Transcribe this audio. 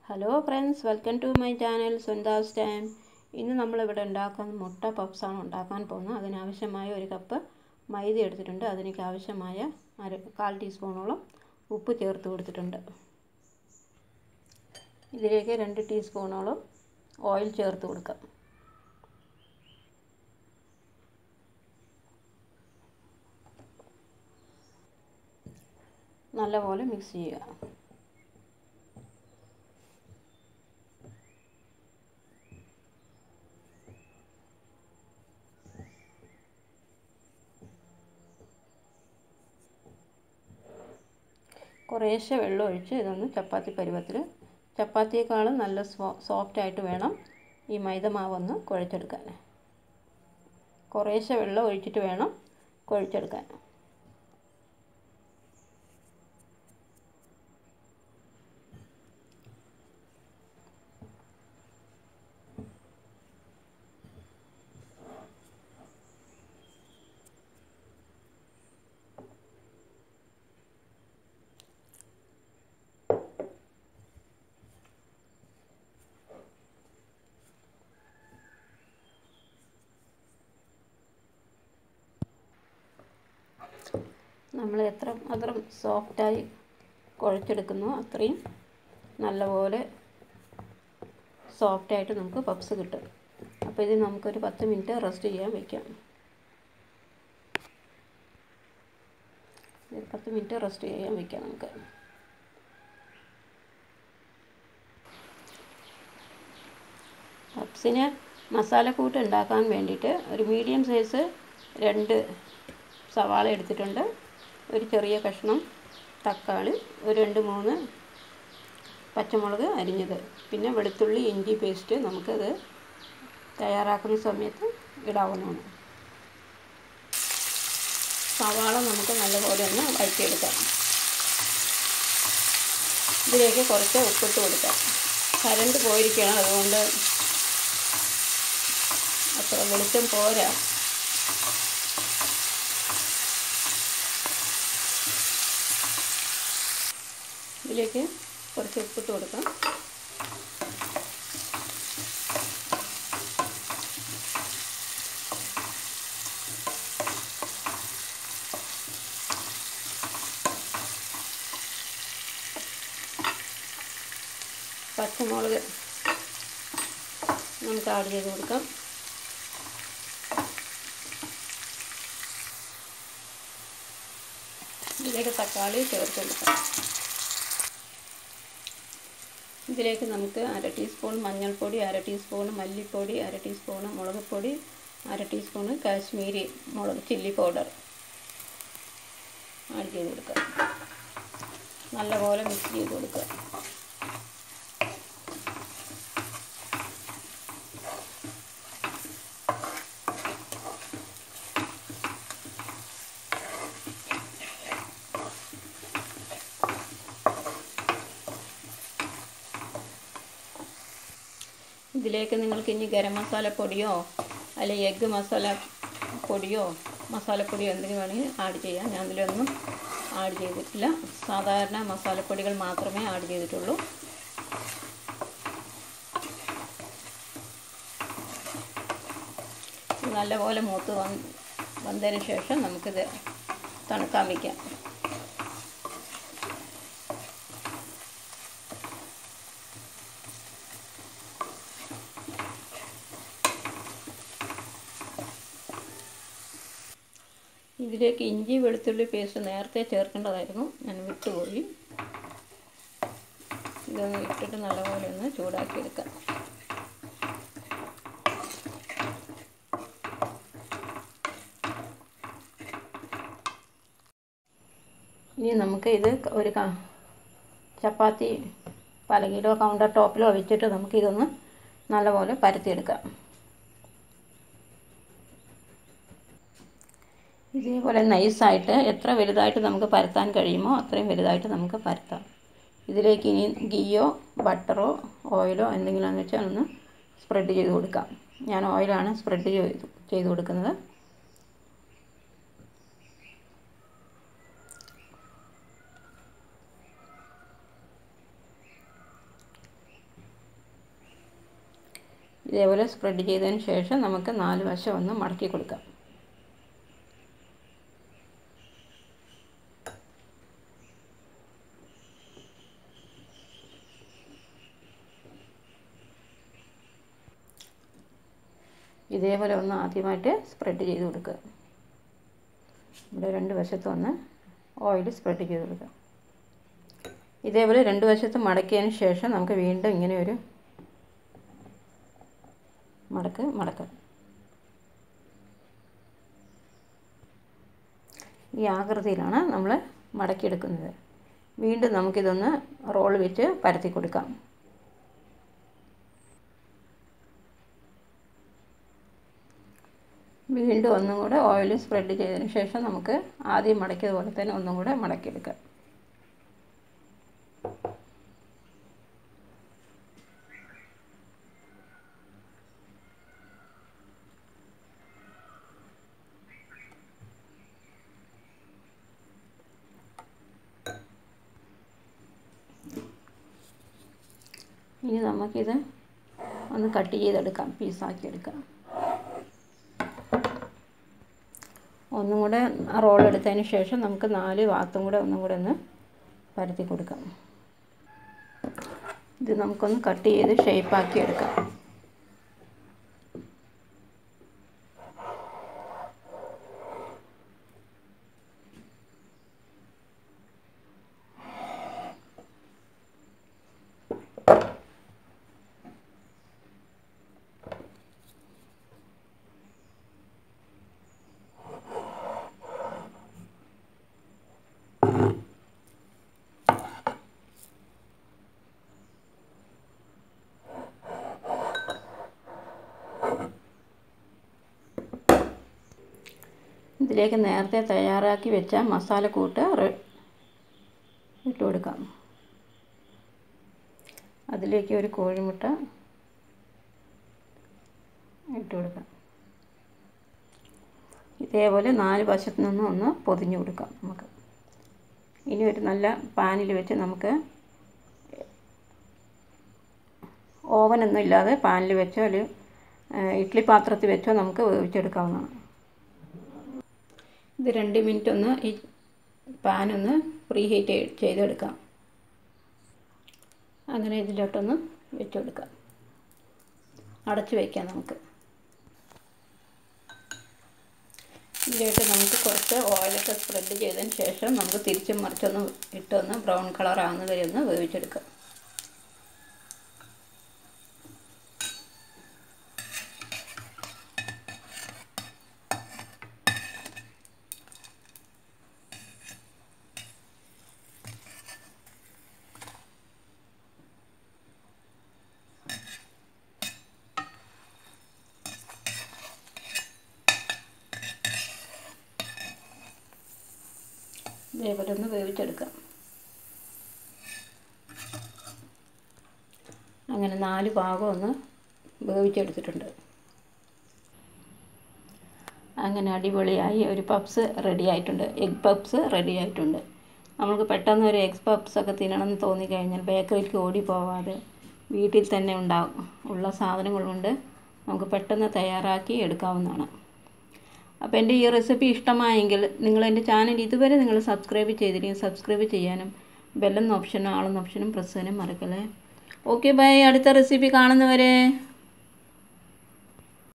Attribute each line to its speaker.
Speaker 1: hello friends welcome to my channel സ്വന്താസ് time ഇന്ന് നമ്മളിവിടെ ഉണ്ടാക്കുന്ന മുട്ട പപ്സാണ് ഉണ്ടാക്കാൻ പോകുന്നത് അതിനാവശ്യമായ ഒരു കപ്പ് മൈദ എടുത്തിട്ടുണ്ട് അതിലേക്ക് ആവശ്യമായ അര കാൽ ടീസ്പൂണോളം ഉപ്പ് ചേർത്ത് കൊടുത്തിട്ടുണ്ട് ഇതിലേക്ക് രണ്ട് ടീസ്പൂണോളം ഓയിൽ ചേർത്ത് കൊടുക്കാം നല്ലപോലെ മിക്സ് ചെയ്യുക കുറേശ്ശെ വെള്ളം ഒഴിച്ച് ഇതൊന്ന് ചപ്പാത്തി പരുവത്തിൽ ചപ്പാത്തിയേക്കാളും നല്ല സോ സോഫ്റ്റായിട്ട് വേണം ഈ മൈദ മാവൊന്ന് കുഴച്ചെടുക്കാൻ കുറേശ്ശെ വെള്ളം ഒഴിച്ചിട്ട് വേണം കുഴച്ചെടുക്കാൻ നമ്മൾ എത്ര മാത്രം സോഫ്റ്റായി കുഴച്ചെടുക്കുന്നോ അത്രയും നല്ലപോലെ സോഫ്റ്റായിട്ട് നമുക്ക് പപ്സ് കിട്ടും അപ്പോൾ ഇത് നമുക്കൊരു പത്ത് മിനിറ്റ് റെസ്റ്റ് ചെയ്യാൻ വയ്ക്കാം ഒരു പത്ത് മിനിറ്റ് റെസ്റ്റ് ചെയ്യാൻ വയ്ക്കാം നമുക്ക് പപ്സിന് മസാലക്കൂട്ട് ഉണ്ടാക്കാൻ വേണ്ടിയിട്ട് ഒരു മീഡിയം സൈസ് രണ്ട് സവാള എടുത്തിട്ടുണ്ട് ഒരു ചെറിയ കഷ്ണം തക്കാളി ഒരു രണ്ട് മൂന്ന് പച്ചമുളക് അരിഞ്ഞത് പിന്നെ വെളുത്തുള്ളി ഇഞ്ചി പേസ്റ്റ് നമുക്കത് തയ്യാറാക്കുന്ന സമയത്ത് ഇടാവുന്നതാണ് സവാള നമുക്ക് നല്ലപോലെ ഒന്ന് വഴറ്റിയെടുക്കാം ഇതിലേക്ക് കുറച്ച് ഉപ്പിട്ട് കൊടുക്കാം കരണ്ട് പോയിരിക്കണം അതുകൊണ്ട് അത്ര വെളിച്ചം പോരാ ഇതിലേക്ക് കുറച്ച് ഉപ്പിട്ട് കൊടുക്കാം പച്ചമുളക് നമുക്ക് ആഡ് ചെയ്ത് കൊടുക്കാം ഇതിലേക്ക് തക്കാളി ചേർത്ത് കൊടുക്കാം ഇതിലേക്ക് നമുക്ക് അര ടീസ്പൂൺ മഞ്ഞൾപ്പൊടി അര ടീസ്പൂൺ മല്ലിപ്പൊടി അര ടീസ്പൂൺ മുളക് പൊടി അര ടീസ്പൂൺ കാശ്മീരി മുളക് ചില്ലി പൗഡർ ആഡ് ചെയ്ത് കൊടുക്കുക നല്ലപോലെ മിക്സ് ചെയ്ത് കൊടുക്കുക ഇതിലേക്ക് നിങ്ങൾക്ക് ഇനി ഗരം മസാല പൊടിയോ അല്ലെങ്കിൽ എഗ്ഗ് മസാല പൊടിയോ മസാലപ്പൊടിയോ എന്തെങ്കിലും വേണമെങ്കിൽ ആഡ് ചെയ്യാം ഞാൻ അതിലൊന്നും ആഡ് ചെയ്തിട്ടില്ല സാധാരണ മസാലപ്പൊടികൾ മാത്രമേ ആഡ് ചെയ്തിട്ടുള്ളൂ നല്ലപോലെ മൂത്ത് വന്ന് വന്നതിന് ശേഷം നമുക്കിത് തണുക്കാൻ വയ്ക്കാം ഇതിലേക്ക് ഇഞ്ചി വെളുത്തുള്ളി പേസ്റ്റ് നേരത്തെ ചേർക്കേണ്ടതായിരുന്നു ഞാൻ വിട്ടുപോയി ഇതൊന്ന് ഇട്ടിട്ട് നല്ലപോലെ ഒന്ന് ചൂടാക്കിയെടുക്കാം ഇനി നമുക്ക് ഇത് ഒരു ചപ്പാത്തി പലകിലോ കൗണ്ടർ ടോപ്പിലോ വെച്ചിട്ട് നമുക്കിതൊന്ന് നല്ലപോലെ പരത്തിയെടുക്കാം ഇതേപോലെ നൈസായിട്ട് എത്ര വലുതായിട്ട് നമുക്ക് പരത്താൻ കഴിയുമോ അത്രയും വലുതായിട്ട് നമുക്ക് പരത്താം ഇതിലേക്ക് ഇനി ഗീയോ ബട്ടറോ ഓയിലോ എന്തെങ്കിലുമാണെന്ന് വെച്ചാൽ ഒന്ന് സ്പ്രെഡ് ചെയ്ത് കൊടുക്കാം ഞാൻ ഓയിലാണ് സ്പ്രെഡ് ചെയ്ത് ചെയ്ത് കൊടുക്കുന്നത് ഇതേപോലെ സ്പ്രെഡ് ചെയ്തതിന് ശേഷം നമുക്ക് നാല് വശം ഒന്ന് മടക്കി കൊടുക്കാം ഇതേപോലെ ഒന്ന് ആദ്യമായിട്ട് സ്പ്രെഡ് ചെയ്ത് കൊടുക്കുക ഇവിടെ രണ്ട് വശത്തും ഒന്ന് ഓയിൽ സ്പ്രെഡ് ചെയ്ത് കൊടുക്കുക ഇതേപോലെ രണ്ട് വശത്തും മടക്കിയതിന് ശേഷം നമുക്ക് വീണ്ടും ഇങ്ങനെ ഒരു മടക്ക് മടക്കാം ഈ ആകൃതിയിലാണ് നമ്മൾ മടക്കിയെടുക്കുന്നത് വീണ്ടും നമുക്കിതൊന്ന് റോൾ വെച്ച് പരത്തി കൊടുക്കാം വീണ്ടും ഒന്നും കൂടെ ഓയിൽ സ്പ്രെഡ് ചെയ്തതിന് ശേഷം നമുക്ക് ആദ്യം മടക്കിയതുപോലെ തന്നെ ഒന്നും കൂടെ മടക്കിയെടുക്കാം ഇനി നമുക്കിത് ഒന്ന് കട്ട് ചെയ്തെടുക്കാം പീസാക്കി എടുക്കാം ഒന്നും കൂടെ റോൾ എടുത്തതിന് ശേഷം നമുക്ക് നാല് ഭാഗത്തും കൂടെ ഒന്നും കൂടെ ഒന്ന് പരത്തി കൊടുക്കാം ഇത് നമുക്കൊന്ന് കട്ട് ചെയ്ത് ഷേപ്പാക്കി എടുക്കാം ഇതിലേക്ക് നേരത്തെ തയ്യാറാക്കി വെച്ച മസാലക്കൂട്ട് ഇട്ട് കൊടുക്കാം അതിലേക്ക് ഒരു കോഴിമുട്ട ഇട്ട് കൊടുക്കാം ഇതേപോലെ നാല് വശത്തു നിന്നും ഒന്ന് പൊതിഞ്ഞു കൊടുക്കാം നമുക്ക് ഇനി ഒരു നല്ല പാനിൽ വെച്ച് നമുക്ക് ഓവനൊന്നും ഇല്ലാതെ പാനിൽ വെച്ചോ അല്ലെങ്കിൽ ഇഡ്ഡലി പാത്രത്തിൽ വെച്ചോ നമുക്ക് വേവിച്ചെടുക്കാവുന്നതാണ് ഇത് രണ്ട് മിനിറ്റ് ഒന്ന് ഈ പാൻ ഒന്ന് പ്രീ ഹീറ്റ് ചെയ്തെടുക്കാം അങ്ങനെ ഇതിലോട്ടൊന്ന് വെച്ച് കൊടുക്കാം അടച്ച് വയ്ക്കാം നമുക്ക് ഇതിലോട്ട് നമുക്ക് കുറച്ച് ഓയിലൊക്കെ സ്പ്രെഡ് ചെയ്തതിന് ശേഷം നമുക്ക് തിരിച്ചും മറിച്ചൊന്ന് ഇട്ടൊന്ന് ബ്രൗൺ കളർ ആകുന്ന വരെ ഒന്ന് വേവിച്ചെടുക്കാം ഇതേപോലെ ഒന്ന് വേവിച്ചെടുക്കാം അങ്ങനെ നാല് ഭാഗം ഒന്ന് വേവിച്ചെടുത്തിട്ടുണ്ട് അങ്ങനെ അടിപൊളിയായി ഒരു പപ്സ് റെഡി ആയിട്ടുണ്ട് എഗ് പപ്സ് റെഡി ആയിട്ടുണ്ട് നമുക്ക് പെട്ടെന്ന് ഒരു എഗ് പപ്സ് ഒക്കെ തിന്നണമെന്ന് തോന്നിക്കഴിഞ്ഞാൽ ബേക്കറിക്ക് ഓടി പോവാതെ വീട്ടിൽ തന്നെ ഉണ്ടാവും ഉള്ള സാധനങ്ങൾ കൊണ്ട് നമുക്ക് പെട്ടെന്ന് തയ്യാറാക്കി എടുക്കാവുന്നതാണ് അപ്പോൾ എൻ്റെ ഈ റെസിപ്പി ഇഷ്ടമായെങ്കിൽ നിങ്ങൾ എൻ്റെ ചാനൽ ഇതുവരെ നിങ്ങൾ സബ്സ്ക്രൈബ് ചെയ്തില്ലെങ്കിൽ സബ്സ്ക്രൈബ് ചെയ്യാനും ബെല്ലെന്ന ഓപ്ഷനും ആളെന്ന ഓപ്ഷനും പ്രസ് ചെയ്യാനും മറക്കല്ലേ ഓക്കെ ബൈ അടുത്ത റെസിപ്പി കാണുന്നവരെ